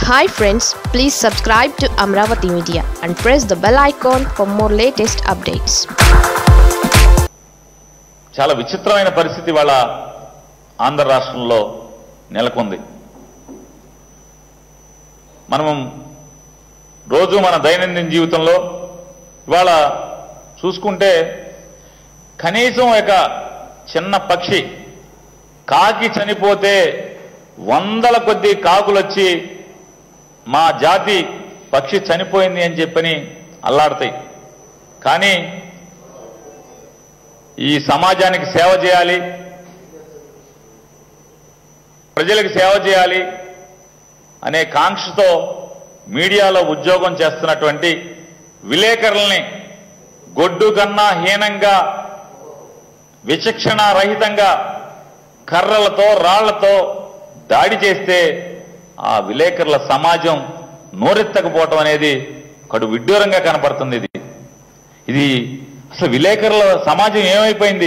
Hi friends please subscribe to Amaravati media and press the bell icon for more latest updates చాలా విచిత్రమైన పరిస్థితి వాళ్ళ ఆంధ్ర రాష్ట్రంలో నెలకొంది మనం రోజు మన దైనందిన జీవితంలో ఇవాళ చూసుకుంటే కనీసం ఒక చిన్న పక్షి కాకి చనిపోతే వందల కొద్ది కాకులు వచ్చి మా జాతి పక్షి చనిపోయింది అని చెప్పని అల్లాడతాయి కానీ ఈ సమాజానికి సేవ చేయాలి ప్రజలకు సేవ చేయాలి అనే కాంక్షతో మీడియాలో ఉద్యోగం చేస్తున్నటువంటి విలేకరుల్ని గొడ్డు కన్నా హీనంగా విచక్షణ రహితంగా కర్రలతో రాళ్లతో దాడి చేస్తే ఆ విలేకరుల సమాజం నోరెత్తకపోవటం అనేది కడు విడ్డూరంగా కనపడుతుంది ఇది ఇది అసలు విలేకరుల సమాజం ఏమైపోయింది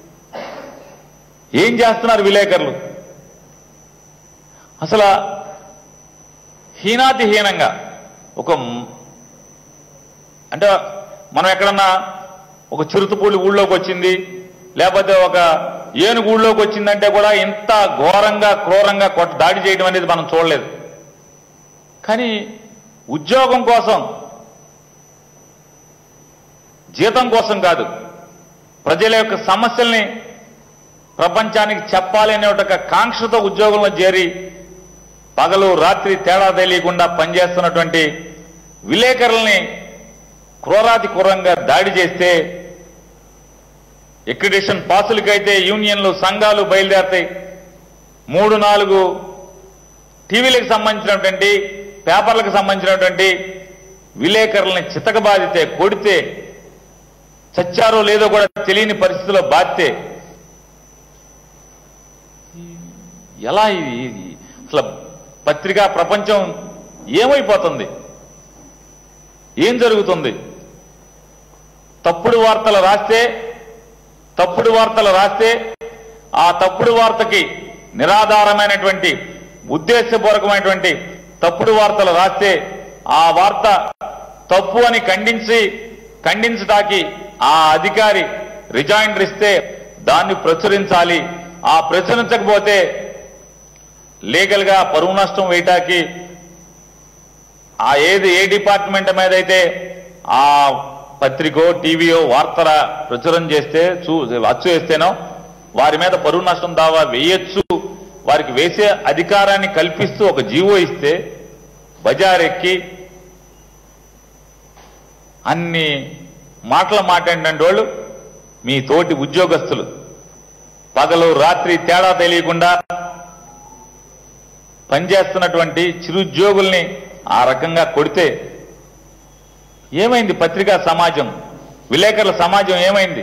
ఏం చేస్తున్నారు విలేకరులు అసలు హీనాతి హీనంగా ఒక మ్- అంటే మనం ఎక్కడన్నా ఒక చిరుతపూడి ఊళ్ళోకి వచ్చింది లేకపోతే ఒక ఏనుగు ఊళ్ళోకి వచ్చిందంటే కూడా ఇంత ఘోరంగా క్రూరంగా కొట్ట దాడి చేయడం అనేది మనం చూడలేదు కానీ ఉద్యోగం కోసం జీతం కోసం కాదు ప్రజల యొక్క సమస్యల్ని ప్రపంచానికి చెప్పాలి అనే ఒక కాంక్షతో ఉద్యోగంలో చేరి పగలు రాత్రి తేడా తెలియకుండా పనిచేస్తున్నటువంటి విలేకరుల్ని క్రూరాతి క్రూరంగా దాడి చేస్తే ఎక్రిడేషన్ పాసులకైతే యూనియన్లు సంఘాలు బయలుదేరతాయి మూడు నాలుగు టీవీలకు సంబంధించినటువంటి పేపర్లకు సంబంధించినటువంటి విలేకరుల్ని చితకబాదితే కొడితే చచ్చారో లేదో కూడా తెలియని పరిస్థితిలో బాధితే ఎలా ఇది ఇది? అసలు పత్రికా ప్రపంచం ఏమైపోతుంది ఏం జరుగుతుంది తప్పుడు వార్తలు రాస్తే తప్పుడు వార్తలు రాస్తే ఆ తప్పుడు వార్తకి నిరాధారమైనటువంటి ఉద్దేశపూర్వకమైనటువంటి తప్పుడు వార్తలు రాస్తే ఆ వార్త తప్పు అని ఖండించి ఖండించడానికి ఆ అధికారి రిజైండర్ ఇస్తే దాన్ని ప్రచురించాలి ఆ ప్రచురించకపోతే లీగల్ గా పరువు నష్టం వేయటానికి ఆ ఏది ఏ డిపార్ట్మెంట్ మీద అయితే ఆ పత్రికో టీవీయో వార్తల ప్రచురం చేస్తే చూ అచ్చు వేస్తేనో వారి మీద పరువు నష్టం దావా వేయొచ్చు వారికి వేసే అధికారాన్ని కల్పిస్తూ ఒక జీవో ఇస్తే బజారెక్కి అన్ని మాటలు మాట్లాడినటువంటి వాళ్ళు మీ తోటి ఉద్యోగస్తులు పగలు రాత్రి తేడా తెలియకుండా పనిచేస్తున్నటువంటి చిరుద్యోగుల్ని ఆ రకంగా కొడితే ఏమైంది పత్రికా సమాజం విలేకరుల సమాజం ఏమైంది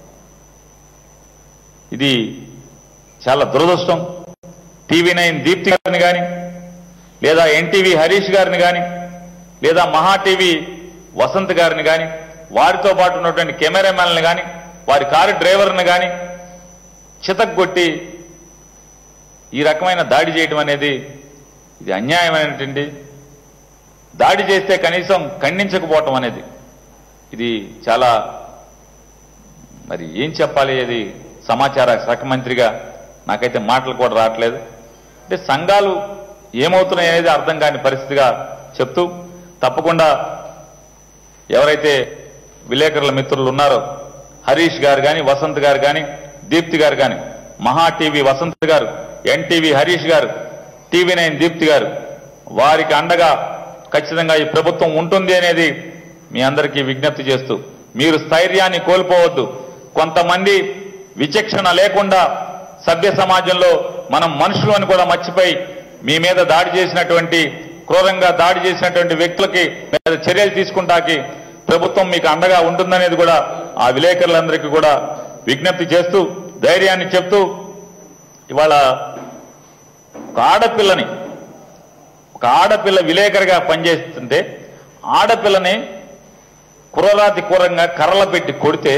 ఇది చాలా దురదృష్టం టీవీ నైన్ దీప్తి గారిని కానీ లేదా ఎన్టీవీ హరీష్ గారిని కానీ లేదా మహా టీవీ వసంత్ గారిని కానీ వారితో పాటు ఉన్నటువంటి కెమెరామెన్లను కానీ వారి కారు డ్రైవర్ని కానీ చితగ్గొట్టి ఈ రకమైన దాడి చేయడం అనేది ఇది అన్యాయమైనటువంటి దాడి చేస్తే కనీసం ఖండించకపోవటం అనేది ఇది చాలా మరి ఏం చెప్పాలి అది సమాచార శాఖ మంత్రిగా నాకైతే మాటలు కూడా రావట్లేదు అంటే సంఘాలు ఏమవుతున్నాయి అనేది అర్థం కాని పరిస్థితిగా చెప్తూ తప్పకుండా ఎవరైతే విలేకరుల మిత్రులు ఉన్నారో హరీష్ గారు కానీ వసంత్ గారు కానీ దీప్తి గారు కానీ మహా టీవీ వసంత్ గారు ఎన్టీవీ హరీష్ గారు టీవీ నైన్ దీప్తి గారు వారికి అండగా ఖచ్చితంగా ఈ ప్రభుత్వం ఉంటుంది అనేది మీ అందరికీ విజ్ఞప్తి చేస్తూ మీరు స్థైర్యాన్ని కోల్పోవద్దు కొంతమంది విచక్షణ లేకుండా సభ్య సమాజంలో మనం మనుషులు అని కూడా మర్చిపోయి మీ మీద దాడి చేసినటువంటి క్రూరంగా దాడి చేసినటువంటి వ్యక్తులకి మీద చర్యలు తీసుకుంటాకి ప్రభుత్వం మీకు అండగా ఉంటుందనేది కూడా ఆ విలేకరులందరికీ కూడా విజ్ఞప్తి చేస్తూ ధైర్యాన్ని చెప్తూ ఇవాళ ఒక ఆడపిల్లని ఒక ఆడపిల్ల విలేకరిగా పనిచేస్తుంటే ఆడపిల్లని కుర్రరాతి కూరంగా కర్రల పెట్టి కొడితే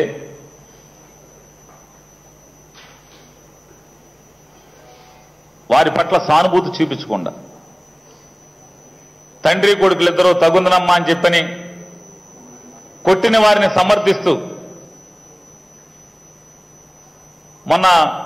వారి పట్ల సానుభూతి చూపించకుండా తండ్రి కొడుకులిద్దరూ తగుందనమ్మా అని చెప్పని కొట్టిన వారిని సమర్థిస్తూ మొన్న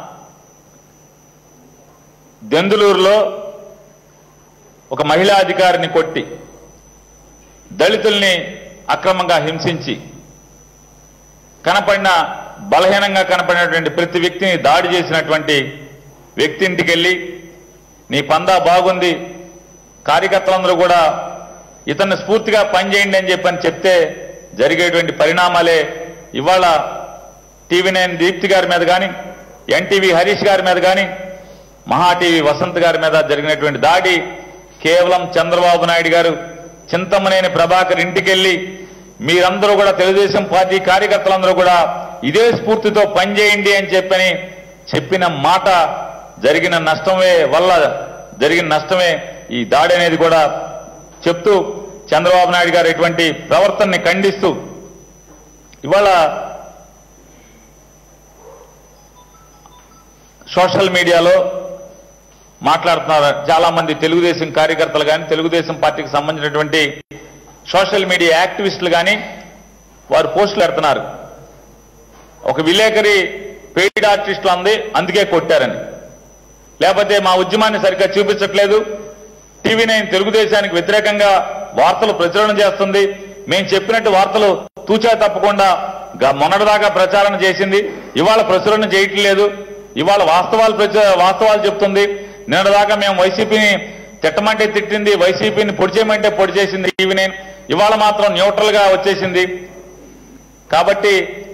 దెందులూరులో ఒక మహిళా అధికారిని కొట్టి దళితుల్ని అక్రమంగా హింసించి కనపడిన బలహీనంగా కనపడినటువంటి ప్రతి వ్యక్తిని దాడి చేసినటువంటి వ్యక్తి ఇంటికి వెళ్ళి నీ పందా బాగుంది కార్యకర్తలందరూ కూడా ఇతన్ని స్ఫూర్తిగా పనిచేయండి అని చెప్పని చెప్తే జరిగేటువంటి పరిణామాలే ఇవాళ టీవీ నైన్ దీప్తి గారి మీద కానీ ఎన్టీవీ హరీష్ గారి మీద కానీ మహా టీవీ వసంత్ గారి మీద జరిగినటువంటి దాడి కేవలం చంద్రబాబు నాయుడు గారు చింతమనేని ప్రభాకర్ ఇంటికెళ్ళి మీరందరూ కూడా తెలుగుదేశం పార్టీ కార్యకర్తలందరూ కూడా ఇదే స్ఫూర్తితో పనిచేయండి అని చెప్పని చెప్పిన మాట జరిగిన నష్టమే వల్ల జరిగిన నష్టమే ఈ దాడి అనేది కూడా చెప్తూ చంద్రబాబు నాయుడు గారు ఇటువంటి ప్రవర్తనని ఖండిస్తూ ఇవాళ సోషల్ మీడియాలో మాట్లాడుతున్నారు చాలా మంది తెలుగుదేశం కార్యకర్తలు కానీ తెలుగుదేశం పార్టీకి సంబంధించినటువంటి సోషల్ మీడియా యాక్టివిస్టులు కానీ వారు పోస్టులు పెడుతున్నారు ఒక విలేకరి పెయిడ్ ఆర్టిస్టులు అంది అందుకే కొట్టారని లేకపోతే మా ఉద్యమాన్ని సరిగ్గా చూపించట్లేదు టీవీ నైన్ తెలుగుదేశానికి వ్యతిరేకంగా వార్తలు ప్రచురణ చేస్తుంది మేము చెప్పినట్టు వార్తలు తూచా తప్పకుండా గ- మొన్నటిదాకా ప్రచారం చేసింది ఇవాళ ప్రచురణ చేయట్లేదు ఇవాళ వాస్తవాలు ప్రచ- వాస్తవాలు చెప్తుంది నిన్నటిదాకా మేము వైసీపీని తిట్టమంటే తిట్టింది వైసీపీని పొడి చేయమంటే పొడి చేసింది టీవీ నైన్ ఇవాళ మాత్రం న్యూట్రల్ గా వచ్చేసింది కాబట్టి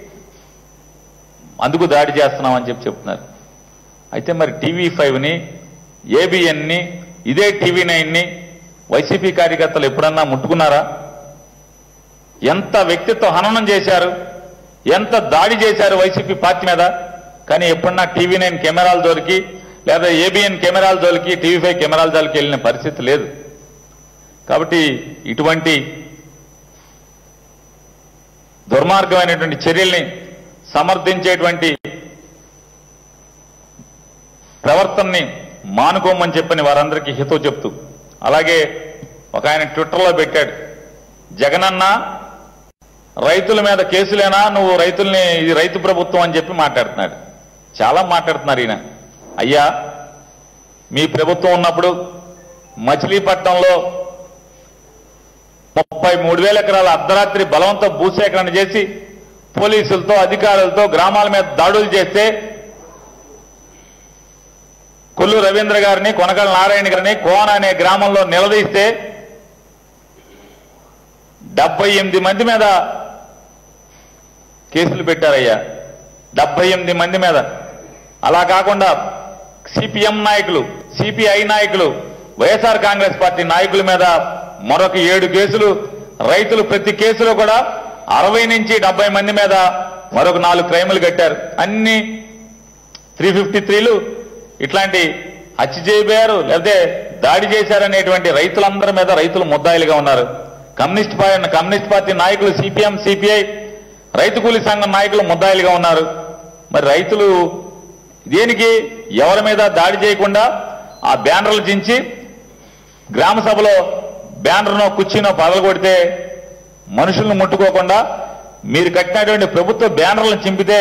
అందుకు దాడి చేస్తున్నామని చెప్పి చెప్తున్నారు అయితే మరి టీవీ ఫైవ్ని ఏబిఎన్ని ఇదే టీవీ నైన్ని వైసీపీ కార్యకర్తలు ఎప్పుడన్నా ముట్టుకున్నారా ఎంత వ్యక్తిత్వ హననం చేశారు ఎంత దాడి చేశారు వైసీపీ పార్టీ మీద కానీ ఎప్పుడన్నా టీవీ నైన్ కెమెరాల జోలికి లేదా ఏబిఎన్ కెమెరాల జోలికి టీవీ ఫైవ్ కెమెరాల జోలికి వెళ్ళిన పరిస్థితి లేదు కాబట్టి ఇటువంటి దుర్మార్గమైనటువంటి చర్యల్ని సమర్థించేటువంటి ప్రవర్తనని మానుకోమని చెప్పని వారందరికీ హితో చెప్తూ అలాగే ఒక ఆయన ట్విట్టర్లో పెట్టాడు జగనన్న రైతుల మీద కేసులేనా నువ్వు రైతుల్ని ఇది రైతు ప్రభుత్వం అని చెప్పి మాట్లాడుతున్నాడు చాలా మాట్లాడుతున్నారు ఈయన అయ్యా మీ ప్రభుత్వం ఉన్నప్పుడు మచిలీపట్నంలో ముప్పై మూడు వేల ఎకరాల అర్ధరాత్రి బలవంత భూసేకరణ చేసి పోలీసులతో అధికారులతో గ్రామాల మీద దాడులు చేస్తే కొల్లు రవీంద్ర గారిని కొనగల నారాయణ గారిని కోన అనే గ్రామంలో నిలదీస్తే డెబ్బై ఎనిమిది మంది మీద కేసులు పెట్టారయ్యా డెబ్బై ఎనిమిది మంది మీద అలా కాకుండా సిపిఎం నాయకులు సిపిఐ నాయకులు వైఎస్ఆర్ కాంగ్రెస్ పార్టీ నాయకుల మీద మరొక ఏడు కేసులు రైతులు ప్రతి కేసులో కూడా అరవై నుంచి డెబ్బై మంది మీద మరొక నాలుగు క్రైములు కట్టారు అన్ని త్రీ ఫిఫ్టీ త్రీలు ఇట్లాంటి హత్య చేయబోయారు లేకపోతే దాడి చేశారనేటువంటి రైతులందరి మీద రైతులు ముద్దాయిలుగా ఉన్నారు కమ్యూనిస్ట్ పార్టీ కమ్యూనిస్ట్ పార్టీ నాయకులు సిపిఎం సిపిఐ రైతు కూలీ సంఘం నాయకులు ముద్దాయిలుగా ఉన్నారు మరి రైతులు దేనికి ఎవరి మీద దాడి చేయకుండా ఆ బ్యానర్లు చించి గ్రామ సభలో బ్యానర్నో కుర్చీనో పగలగొడితే మనుషులను ముట్టుకోకుండా మీరు కట్టినటువంటి ప్రభుత్వ బ్యానర్లను చింపితే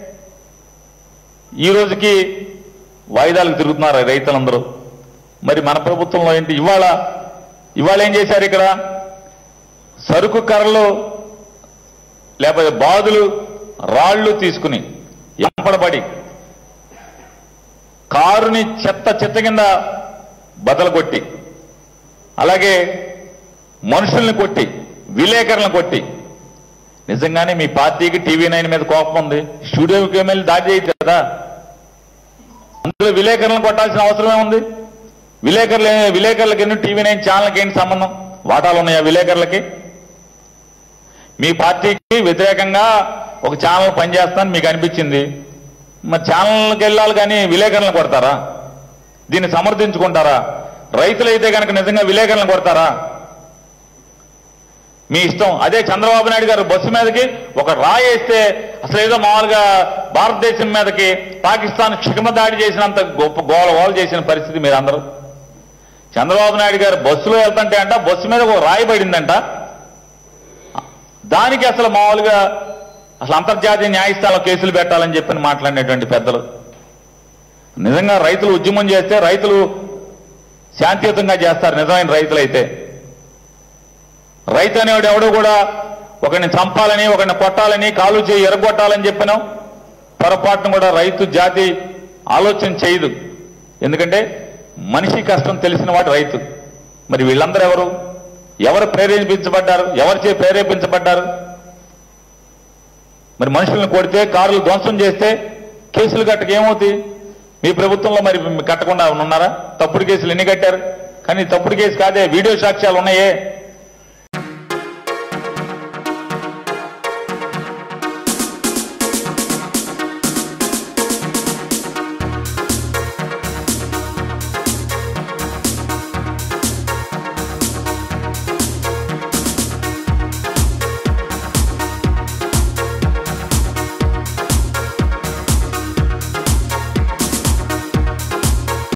ఈ రోజుకి వాయిదాలకు తిరుగుతున్నారు ఈ రైతులందరూ మరి మన ప్రభుత్వంలో ఏంటి ఇవాళ ఇవాళ ఏం చేశారు ఇక్కడ సరుకు కర్రలు లేకపోతే బాదులు రాళ్లు తీసుకుని ఎంపడబడి కారుని చెత్త చెత్త కింద బదలు కొట్టి అలాగే మనుషుల్ని కొట్టి విలేకరులను కొట్టి నిజంగానే మీ పార్టీకి టీవీ నైన్ మీద కోపం ఉంది స్టూడియోకి వెళ్ళి దాడి చేయొచ్చు కదా అందులో విలేకరులను కొట్టాల్సిన అవసరమే ఉంది విలేకరులు విలేకరులకి ఎన్ని టీవీ నైన్ ఛానల్కి ఏంటి సంబంధం వాటాలు ఉన్నాయా విలేకరులకి మీ పార్టీకి వ్యతిరేకంగా ఒక ఛానల్ పనిచేస్తానని మీకు అనిపించింది మరి ఛానల్కి వెళ్ళాలి కానీ విలేకరులను కొడతారా దీన్ని సమర్థించుకుంటారా రైతులైతే కనుక నిజంగా విలేకరులను కొడతారా మీ ఇష్టం అదే చంద్రబాబు నాయుడు గారు బస్సు మీదకి ఒక రాయి వేస్తే అసలు ఏదో మామూలుగా భారతదేశం మీదకి పాకిస్తాన్ క్షిగమ దాడి చేసినంత గొప్ప గోల గోల చేసిన పరిస్థితి మీరందరూ చంద్రబాబు నాయుడు గారు బస్సులో వెళ్తుంటే అంట బస్సు మీద ఒక రాయి పడిందంట దానికి అసలు మామూలుగా అసలు అంతర్జాతీయ న్యాయస్థానంలో కేసులు పెట్టాలని చెప్పి మాట్లాడినటువంటి పెద్దలు నిజంగా రైతులు ఉద్యమం చేస్తే రైతులు శాంతియుతంగా చేస్తారు నిజమైన రైతులైతే రైతు అనేవాడు ఎవడు కూడా ఒకరిని చంపాలని ఒకరిని కొట్టాలని కాలు చేయి ఎరగొట్టాలని చెప్పినాం పొరపాటును కూడా రైతు జాతి ఆలోచన చేయదు ఎందుకంటే మనిషి కష్టం తెలిసిన వాడు రైతు మరి వీళ్ళందరూ ఎవరు ఎవరు ప్రేరేపించబడ్డారు ఎవరిచే ప్రేరేపించబడ్డారు మరి మనుషులను కొడితే కార్లు ధ్వంసం చేస్తే కేసులు కట్టక ఏమవుతాయి మీ ప్రభుత్వంలో మరి కట్టకుండా ఉన్నారా తప్పుడు కేసులు ఎన్ని కట్టారు కానీ తప్పుడు కేసు కాదే వీడియో సాక్ష్యాలు ఉన్నాయే